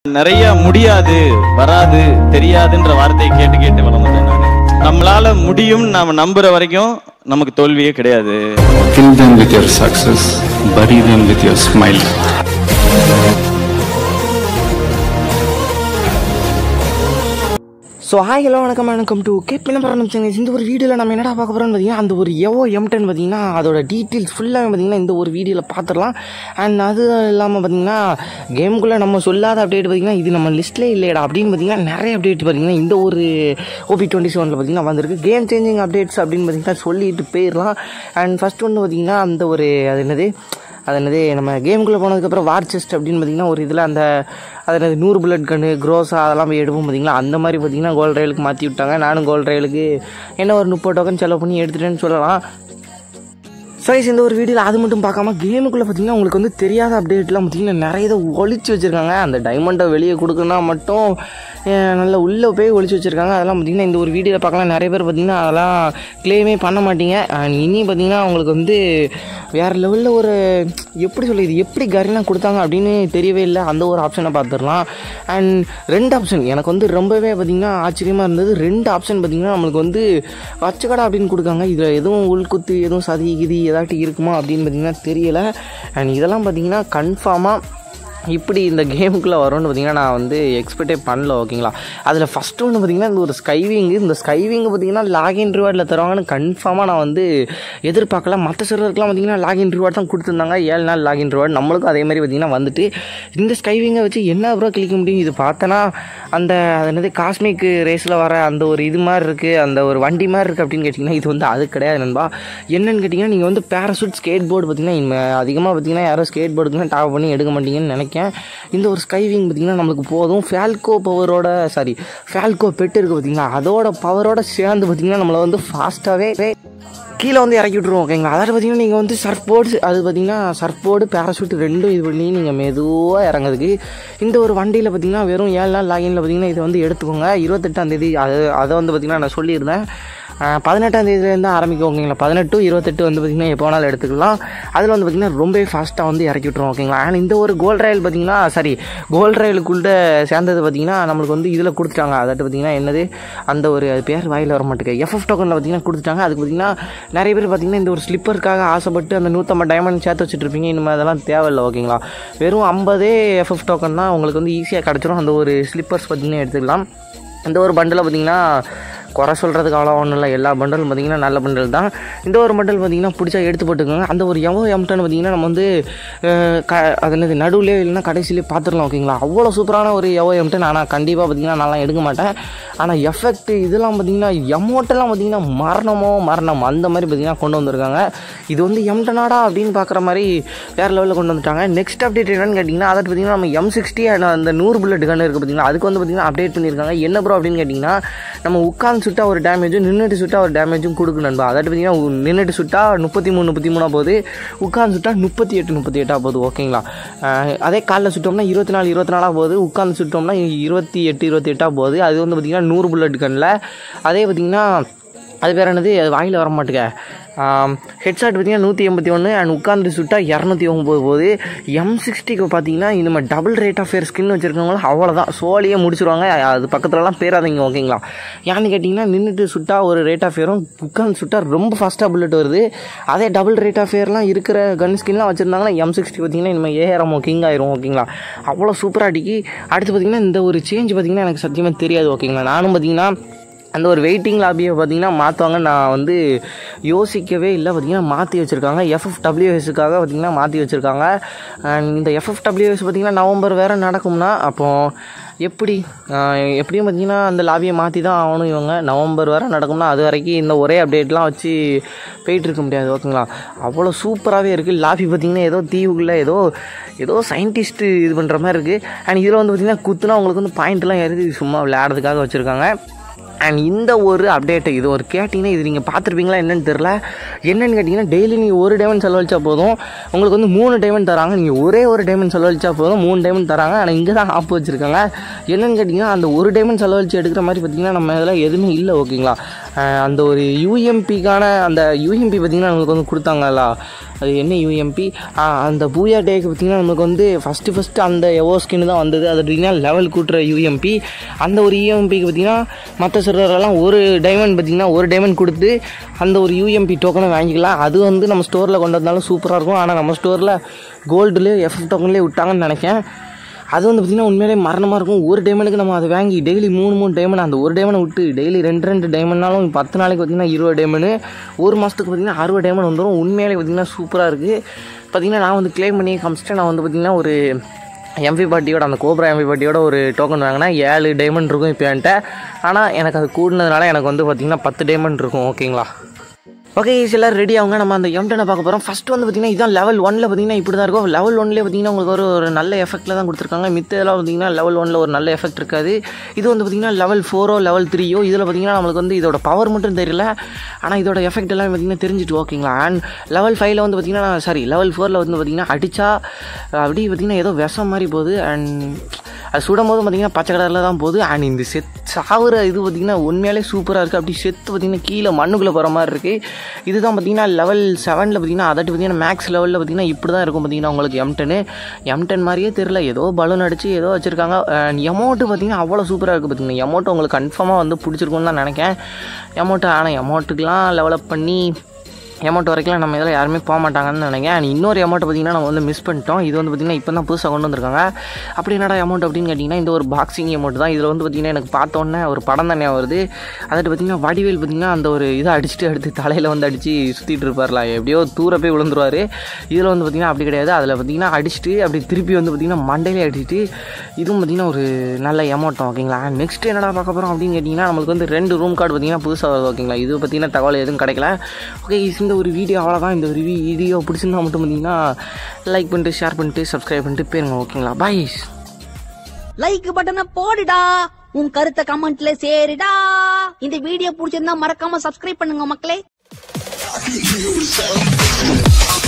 நிறைய முடியாது வராது தெரியாதுன்ற வார்த்தையை கேட்டு கேட்டு வளர்ந்தேன் நான் நம்மளால முடியும் நாம நம்புற வரைக்கும் நமக்கு தோல்வியே கிடையாது Kill them with your success, bury them with your smile. So hi hello வணக்கம் வணக்கம் டு கேப் என்ன பண்ணுறோம் இந்த ஒரு வீடியோவில் நம்ம என்னடா பார்க்க போகிறோம்னு பார்த்தீங்கன்னா அந்த ஒரு எவோ எம்டன் பார்த்தீங்கன்னா அதோட டீட்டெயில்ஸ் ஃபுல்லாக பார்த்தீங்கன்னா இந்த ஒரு வீடியோவில் பார்த்துடலாம் அண்ட் அது இல்லாமல் பார்த்தீங்கன்னா கேமுக்குள்ளே நம்ம சொல்லாத அப்டேட் பார்த்தீங்கன்னா இது நம்ம லிஸ்ட்லேயே இல்லையடா அப்படின்னு பார்த்தீங்கன்னா நிறைய அப்டேட் பார்த்தீங்கன்னா இந்த ஒரு ஓபி டுவெண்ட்டி செவனில் பார்த்தீங்கன்னா வந்திருக்கு கேம் சேஞ்சிங் அப்டேட்ஸ் அப்படின்னு பார்த்தீங்கன்னா சொல்லிட்டு போயிடலாம் அண்ட் ஃபஸ்ட் ஒன்று பார்த்தீங்கன்னா அந்த ஒரு அது என்னது அது என்னது நம்ம கேமுக்குள்ளே போனதுக்கப்புறம் வார் செஸ்ட் அப்படின்னு பார்த்தீங்கன்னா ஒரு இதில் அந்த அது என்னது நூறு புல்லட் கன்று க்ரோஸா அதெல்லாம் போய் எடுப்போம் பார்த்தீங்களா அந்த மாதிரி பார்த்தீங்கன்னா கோல்ட் ரயிலுக்கு மாற்றி விட்டாங்க நானும் கோல்ட் ரயிலுக்கு என்ன ஒரு முப்பது டோக்கன் செலவு பண்ணி எடுத்துட்டேன்னு சொல்லலாம் சைஸ் இந்த ஒரு வீடியோவில் அது மட்டும் பார்க்காம கேமுக்குள்ளே பார்த்தீங்கன்னா உங்களுக்கு வந்து தெரியாத அப்டேட்லாம் பார்த்தீங்கன்னா நிறைய இதை ஒழிச்சு வச்சுருக்காங்க அந்த டைமண்டை வெளியே கொடுக்கணும்னா மட்டும் அஹ், நல்ல உள்ளே போய் ஒழிச்சு வச்சுருக்காங்க அதெல்லாம் பார்த்தீங்கன்னா இந்த ஒரு வீடியோவில் பார்க்கலாம் நிறைய பேர் பார்த்தீங்கன்னா அதெல்லாம் க்ளைமே பண்ண மாட்டீங்க அண்ட் இனி பார்த்தீங்கன்னா உங்களுக்கு வந்து வேறு லெவலில் ஒரு எப்படி சொல்லி இது எப்படி கரினா கொடுத்தாங்க அப்படின்னு தெரியவே இல்லை அந்த ஒரு ஆப்ஷனை பார்த்துடலாம் அண்ட் ரெண்டு ஆப்ஷன் எனக்கு வந்து ரொம்பவே பார்த்தீங்கன்னா ஆச்சரியமாக இருந்தது ரெண்டு ஆப்ஷன் பார்த்தீங்கன்னா நம்மளுக்கு வந்து வச்சக்கடை அப்படின்னு கொடுக்காங்க இதில் எதுவும் உள்குத்து எதுவும் சதி கிதி ஏதாட்டி இருக்குமா அப்படின்னு பார்த்தீங்கன்னா தெரியலை அண்ட் இதெல்லாம் பார்த்தீங்கன்னா கன்ஃபார்மாக இப்படி இந்த கேமுக்குள்ளே வரும்னு பார்த்தீங்கன்னா நான் வந்து எக்ஸ்பெக்டே பண்ணல ஓகேங்களா அதில் ஃபஸ்ட்டு ஒன்று பார்த்தீங்கன்னா இந்த ஒரு ஸ்கைவிங்கு இந்த ஸ்கைவிங்கு பார்த்தீங்கன்னா லாகின் ரிவார்டில் தருவாங்கன்னு கன்ஃபார்மாக நான் வந்து எதிர்பார்க்கல மற்ற சர்வருக்குலாம் பார்த்தீங்கன்னா லாகின் ரிவார்ட் தான் கொடுத்துருந்தாங்க ஏழு நாள் லாகின் ரிவார்ட் நம்மளுக்கும் அதே மாதிரி பார்த்தீங்கன்னா வந்துட்டு இந்த ஸ்கைவிங்கை வச்சு என்ன ப்ரோ கிளிக்க முடியும் இது பார்த்தனா அந்த அது என்னது காஸ்மிக் ரேஸில் வர அந்த ஒரு இது மாதிரி இருக்குது அந்த ஒரு வண்டி மாதிரி இருக்குது அப்படின்னு கேட்டிங்கன்னா இது வந்து அது கிடையாது நண்பா என்னன்னு கேட்டிங்கன்னா நீங்கள் வந்து பேராசூட் ஸ்கேட் போர்டு பார்த்தீங்கன்னா அதிகமாக பார்த்தீங்கன்னா யாரும் ஸ்கேட் போர்டுக்குலாம் டாப் பண்ணி எடுக்க மாட்டீங்கன்னு நினைக்கிறேன் இந்த ஒரு ஸ்கைவிங் பார்த்தீங்கன்னா நம்மளுக்கு போதும் ஃபேல்கோ பவரோட சாரி ஃபேல்கோ பெட்டு இருக்குது பார்த்தீங்களா அதோட பவரோட சேர்ந்து பார்த்தீங்கன்னா நம்மளை வந்து ஃபாஸ்ட்டாகவே கீழே வந்து இறக்கி விட்ருவோம் ஓகேங்களா அதாவது பார்த்தீங்கன்னா நீங்கள் வந்து சர்ஃப் போர்ட்ஸ் அது பார்த்தீங்கன்னா சர்ஃப் போர்டு பேராஷூட் ரெண்டும் இது பண்ணி நீங்கள் மெதுவாக இறங்குறதுக்கு இந்த ஒரு வண்டியில் பார்த்தீங்கன்னா வெறும் ஏழு நாள் லாகினில் பார்த்தீங்கன்னா இதை வந்து எடுத்துக்கோங்க இருபத்தெட்டாம் தேதி அது அதை வந்து பார்த்தீங்கன்னா நான் சொல்லியிருந்தேன் அஹ் பதினெட்டாம் தேதியிலேருந்து ஆரம்பிக்கும் ஓகேங்களா பதினெட்டு இருபத்தெட்டு வந்து பார்த்திங்கன்னா எப்போ வேணாலும் எடுத்துக்கலாம் அதில் வந்து பார்த்திங்கன்னா ரொம்ப ஃபாஸ்ட்டாக வந்து இறக்கி விட்ருவோம் ஓகேங்களா அண்ட் இந்த ஒரு கோல்ட் ரயில் பார்த்திங்கன்னா சாரி கோல்ட் ரயிலுக்குள்ளே சேர்ந்தது பார்த்திங்கன்னா நம்மளுக்கு வந்து இதில் கொடுத்துட்டாங்க அதாட்டு பார்த்திங்கன்னா என்னது அந்த ஒரு அது பேர் வாயில் வர மாட்டேங்க எஃப்எஃப் டோக்கனில் பார்த்திங்கன்னா கொடுத்துட்டாங்க அதுக்கு பார்த்திங்கன்னா நிறைய பேர் பார்த்திங்கன்னா இந்த ஒரு ஸ்லிப்பருக்காக ஆசைப்பட்டு அந்த நூற்றம்பது டைமண்ட் சேர்த்து வச்சுட்டு இருப்பீங்க இனிமேல் அதெல்லாம் தேவையில்லை ஓகேங்களா வெறும் ஐம்பதே எஃப்எஃப் டோக்கன் தான் உங்களுக்கு வந்து ஈஸியாக கிடச்சிரும் அந்த ஒரு ஸ்லிப்பர்ஸ் பார்த்திங்கன்னா எடுத்துக்கலாம் இந்த ஒரு பண்டில் பார்த்திங்கன்னா குறை சொல்கிறதுக்கு அவ்வளோ ஒன்றும் இல்லை எல்லா பண்டலும் பார்த்திங்கன்னா நல்ல பண்டல் தான் இந்த ஒரு பண்டல் பார்த்திங்கன்னா பிடிச்சா எடுத்து போட்டுக்கோங்க அந்த ஒரு எவோ எம்டன் பார்த்திங்கன்னா நம்ம வந்து அஹ், க அது என்னது நடுவுலேயே இல்லைன்னா கடைசியிலே பார்த்துடலாம் ஓகேங்களா அவ்வளோ சூப்பரான ஒரு எவோ எம்டன் ஆனால் கண்டிப்பாக பார்த்திங்கன்னா நான்லாம் எடுக்க மாட்டேன் ஆனால் எஃபெக்ட் இதெல்லாம் பார்த்திங்கன்னா எமௌண்ட்டெல்லாம் பார்த்திங்கன்னா மரணமோ மரணம் அந்த மாதிரி பார்த்திங்கன்னா கொண்டு வந்திருக்காங்க இது வந்து எம்டனாடா அப்படின்னு பார்க்குற மாதிரி வேறு லெவலில் கொண்டு வந்துட்டாங்க நெக்ஸ்ட் அப்டேட் என்னன்னு கேட்டிங்கன்னா அதாவது பார்த்திங்கன்னா நம்ம எம் சிக்ஸ்டி அந்த நூறு புல்லட் கன் இருக்குது பார்த்திங்கன்னா அதுக்கு வந்து பார்த்திங்கன்னா அப்டேட் பண்ணியிருக்காங்க என்ன ப்ரோ அப்படின்னு கேட்டிங்கன்னா நம்ம உட்காந்து சுட்டா ஒரு டேமேஜும் நின்றுட்டு சுட்டா ஒரு டேமேஜும் கொடுக்கு நண்பா அதாவது பார்த்தீங்கன்னா நின்றுட்டு சுட்டா முப்பத்தி மூணு முப்பத்தி மூணா போகுது உட்காந்து சுட்டா முப்பத்தி எட்டு முப்பத்தி எட்டாக போகுது ஓகேங்களா அஹ் அதே காலில் சுட்டோம்னா இருபத்தி நாலு இருபத்தி நாலாக போகுது உட்காந்து சுட்டோம்னா இருபத்தி எட்டு இருபத்தி எட்டாக போகுது அது வந்து பார்த்திங்கன்னா நூறு புல்லட் கன்னில் அதே பார்த்திங்கன்னா அது பேர் என்னது அது வாயில் வர மாட்டேங்க ஹெட்ஷாட் பார்த்தீங்கன்னா நூற்றி எண்பத்தி ஒன்று அண்ட் உட்காந்து சுட்டா இரநூத்தி ஒம்பது போகுது எம் சிக்ஸ்டிக்கு பார்த்தீங்கன்னா இந்த double rate of fair skin வச்சுருக்கவங்களும் அவ்வளோதான் சோழியே முடிச்சிருவாங்க அது பக்கத்துலலாம் பேராதீங்க ஓகேங்களா ஏன்னு கேட்டிங்கன்னா நின்றுட்டு சுட்டா ஒரு ரேட் ஆஃப் ஃபேரும் உட்காந்து சுட்டா ரொம்ப ஃபாஸ்ட்டாக புல்லட் வருது அதே டபுள் ரேட் ஆஃப் ஃபேர்லாம் இருக்கிற கன் ஸ்கின்லாம் வச்சுருந்தாங்கன்னா எம் சிக்ஸ்டி பார்த்தீங்கன்னா இனிமேல் ஏஆர்எம் கிங் ஆயிரும் ஓகேங்களா அவ்வளோ சூப்பராக அடிக்கி அடுத்து பார்த்தீங்கன்னா இந்த ஒரு சேஞ்ச் பார்த்தீங்கன்னா எனக்கு சத்தியமாக தெரியாது ஓகேங்களா நானும் பார்த்தீங்கன்னா அந்த ஒரு வெயிட்டிங் லாபியை பார்த்தீங்கன்னா மாற்றுவாங்க நான் வந்து யோசிக்கவே இல்லை பார்த்தீங்கன்னா மாற்றி வச்சுருக்காங்க எஃப்எஃப்டபிள்யூஎஸுக்காக பார்த்தீங்கன்னா மாற்றி வச்சுருக்காங்க அண்ட் இந்த எஃப்எஃப்டபிள்யூஎஸ் பார்த்தீங்கன்னா நவம்பர் வேறு நடக்கும்னா அப்போது எப்படி ஆஹ் எப்படியும் பார்த்தீங்கன்னா அந்த லாபியை மாற்றி தான் ஆகணும் இவங்க நவம்பர் வரை நடக்கும்னா அது வரைக்கும் இந்த ஒரே அப்டேட்லாம் வச்சு போயிட்டு இருக்க முடியாது ஓகேங்களா அவ்வளோ சூப்பராகவே இருக்குது லாபி பார்த்தீங்கன்னா ஏதோ தீவுக்குள்ளே ஏதோ ஏதோ சயின்டிஸ்ட்டு இது பண்ணுற மாதிரி இருக்குது அண்ட் இதில் வந்து பார்த்தீங்கன்னா குத்துனா உங்களுக்கு வந்து பாயிண்ட்லாம் ஏறி சும்மா விளையாடுறதுக்காக வச்சுருக்காங்க அண்ட் இந்த ஒரு அப்டேட்டை இது ஒரு கேட்டிங்கன்னா இது நீங்கள் பார்த்துருப்பீங்களா என்னன்னு தெரில என்னன்னு கேட்டிங்கன்னா டெய்லி நீங்கள் ஒரு டைமண்ட் செலவழிச்சா போதும் உங்களுக்கு வந்து மூணு டைமண்ட் தராங்க நீங்கள் ஒரே ஒரு டைமண்ட் செலவழிச்சா போதும் மூணு டைமண்ட் தராங்க ஆனால் இங்கே தான் ஆப் வச்சுருக்காங்க என்னன்னு கேட்டிங்கன்னா அந்த ஒரு டைமண்ட் செலவழிச்சு எடுக்கிற மாதிரி பார்த்தீங்கன்னா நம்ம இதில் எதுவுமே இல்லை ஓகேங்களா அஹ் அந்த ஒரு யூஎம்பிக்கான அந்த யூஎம்பி பார்த்தீங்கன்னா நமக்கு வந்து கொடுத்தாங்கல்ல அது என்ன யூஎம்பி அந்த பூயா டேக்கு பார்த்திங்கன்னா நமக்கு வந்து ஃபஸ்ட்டு ஃபஸ்ட்டு அந்த எவோ ஸ்கின் தான் வந்தது அது பார்த்திங்கன்னா லெவல் கூட்டுற யூஎம்பி அந்த ஒரு யூஎம்பிக்கு பார்த்திங்கன்னா மற்ற சர்வரெல்லாம் ஒரு டைமண்ட் பார்த்திங்கன்னா ஒரு டைமண்ட் கொடுத்து அந்த ஒரு யூஎம்பி டோக்கனை வாங்கிக்கலாம் அது வந்து நம்ம ஸ்டோரில் கொண்டு வந்தாலும் சூப்பராக இருக்கும் ஆனால் நம்ம ஸ்டோரில் கோல்டுலேயே எஃப்எஃப் டோக்கன்லேயே விட்டாங்கன்னு நினைக்கிறேன் அது வந்து பார்த்திங்கன்னா உண்மையிலே மரணமாக இருக்கும் ஒரு டைமண்டுக்கு நம்ம அதை வாங்கி டெய்லி மூணு மூணு டைமண்ட் அந்த ஒரு டைமண்டை விட்டு டெய்லி ரெண்டு ரெண்டு டைமண்ட்னாலும் பத்து நாளைக்கு பார்த்திங்கன்னா இருபது டைமண்டு ஒரு மாதத்துக்கு பார்த்திங்கன்னா அறுபது டைமண்ட் வந்துடும் உண்மையிலே பார்த்திங்கன்னா சூப்பராக இருக்குது பார்த்திங்கன்னா நான் வந்து க்ளைம் பண்ணி காமிச்சிட்டு நான் வந்து பார்த்திங்கன்னா ஒரு எம்பி பாட்டியோட அந்த கோப்ரா எம்பி பாட்டியோட ஒரு டோக்கன் வாங்கினா ஏழு டைமண்ட் இருக்கும் இப்போ என்கிட்ட ஆனால் எனக்கு அது கூடினதுனால எனக்கு வந்து பார்த்திங்கன்னா பத்து டைமண்ட் இருக்கும் ஓகேங்களா ஓகே எல்லோரும் ரெடி ஆகுங்க நம்ம அந்த எம்டனை பார்க்க போகிறோம் ஃபஸ்ட்டு வந்து பார்த்திங்கன்னா இதான் லெவல் ஒனில் பார்த்திங்கன்னா இப்படி தான் இருக்கும் லெவல் ஒன்லேயே பார்த்திங்கன்னா உங்களுக்கு ஒரு ஒரு நல்ல எஃபெக்ட்டில் தான் கொடுத்துருக்காங்க மித்த இதெல்லாம் பார்த்திங்கன்னா லெவல் ஒனில் ஒரு நல்ல எஃபெக்ட் இருக்காது இது வந்து பார்த்திங்கன்னா லெவல் ஃபோரோ லெவல் த்ரீயோ இதில் பார்த்திங்கன்னா நம்மளுக்கு வந்து இதோட பவர் மட்டும் தெரியல ஆனால் இதோட எஃபெக்ட் எல்லாம் பார்த்திங்கன்னா தெரிஞ்சுட்டு ஓகேங்களா அண்ட் லெவல் ஃபைவ்ல வந்து பார்த்திங்கன்னா சாரி லெவல் ஃபோரில் வந்து பார்த்திங்கன்னா அடித்தா அப்படி பார்த்திங்கன்னா ஏதோ விஷம் மாதிரி போகுது அண்ட் அது சுடும் போது பார்த்திங்கன்னா பச்சை கலரில் தான் போகுது அண்ட் இந்த செத் சாவுற இது பார்த்திங்கன்னா உண்மையாலே சூப்பராக இருக்குது அப்படி செத்து பார்த்திங்கன்னா கீழே மண்ணுக்குள்ளே போகிற மாதிரி இருக்குது இதுதான் பார்த்திங்கன்னா லெவல் செவனில் பார்த்திங்கன்னா அதட்டு பார்த்திங்கன்னா மேக்ஸ் லெவலில் பார்த்திங்கன்னா இப்படி தான் இருக்கும் பார்த்திங்கன்னா உங்களுக்கு எம்டனு எம்டன் மாதிரியே தெரில ஏதோ பலூன் அடித்து ஏதோ வச்சுருக்காங்க எமௌண்ட்டு பார்த்திங்கன்னா அவ்வளோ சூப்பராக இருக்குது பார்த்திங்கன்னா எமௌண்ட் உங்களுக்கு கன்ஃபார்மாக வந்து பிடிச்சிருக்குன்னு தான் நினைக்கிறேன் எமௌண்ட்டு ஆனால் எமௌண்ட்டுக்கெலாம் லெவலப் பண்ணி அமௌண்ட் வரைக்கும் நம்ம இதில் யாருமே போக மாட்டாங்கன்னு நினைக்கிறேன் அண்ட் இன்னொரு அமௌண்ட் பார்த்திங்கன்னா நம்ம வந்து மிஸ் பண்ணிட்டோம் இது வந்து பார்த்திங்கன்னா இப்போ தான் புதுசாக கொண்டு வந்திருக்காங்க அப்படி என்னடா அமௌண்ட் அப்படின்னு கேட்டிங்கன்னா இந்த ஒரு பாக்ஸிங் அமௌண்ட் தான் இதில் வந்து பார்த்திங்கன்னா எனக்கு பார்த்தோன்னே ஒரு படம் தானே வருது அதில் பார்த்திங்கன்னா வடிவேல் பார்த்திங்கன்னா அந்த ஒரு இதை அடிச்சுட்டு அடுத்து தலையில் வந்து அடித்து சுற்றிட்டு இருப்பார்ல எப்படியோ தூர போய் விழுந்துருவார் இதில் வந்து பார்த்திங்கன்னா அப்படி கிடையாது அதில் பார்த்திங்கன்னா அடிச்சுட்டு அப்படி திருப்பி வந்து பார்த்திங்கன்னா மண்டையிலே அடிச்சுட்டு இதுவும் பார்த்திங்கன்னா ஒரு நல்ல அமௌண்ட்டும் ஓகேங்களா நெக்ஸ்ட் என்னடா பார்க்க போகிறோம் அப்படின்னு கேட்டிங்கன்னா நம்மளுக்கு வந்து ரெண்டு ரூம் கார்டு பார்த்திங்கன்னா புதுசாக வருது ஓகேங்களா இது பார்த்திங்கன்னா தகவல் எதுவும் கிடைக்கல ஓகே இந்த ஒரு வீடியோ அவ்வளோதான் இந்த ஒரு வீடியோ பிடிச்சிருந்தா மட்டும் பார்த்தீங்கன்னா லைக் பண்ணிட்டு ஷேர் பண்ணிட்டு சப்ஸ்கிரைப் பண்ணிட்டு போயிருங்க ஓகேங்களா பாய் லைக் பட்டனை போடுடா உன் கருத்தை கமெண்ட்ல சேருடா இந்த வீடியோ பிடிச்சிருந்தா மறக்காம சப்ஸ்கிரைப் பண்ணுங்க மக்களே